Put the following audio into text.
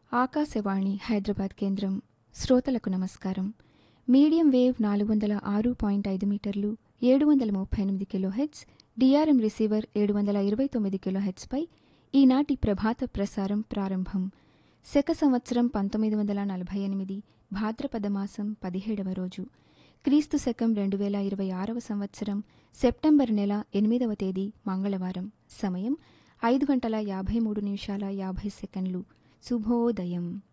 ఆకాశవాణి హైదరాబాద్ కేంద్రం శ్రోతలకు నమస్కారం మీడియం వేవ్ నాలుగు వందల ఆరు పాయింట్ ఐదు మీటర్లు ఏడు వందల ముప్పై ఎనిమిది కిలోహెట్స్ డిఆర్ఎం రిసీవర్ ఏడు వందల ఇరవై తొమ్మిది కిలోహెట్స్పై ఈనాటి ప్రభాత ప్రసారం ప్రారంభం శక సంవత్సరం పంతొమ్మిది వందల నలభై ఎనిమిది భాద్రపద మాసం పదిహేడవ రోజు క్రీస్తు శకం రెండు వేల ఇరవై ఆరవ సంవత్సరం సెప్టెంబర్ నెల ఎనిమిదవ తేదీ మంగళవారం సమయం ఐదు గంటల యాభై మూడు నిమిషాల యాభై సెకండ్లు శుభోదయం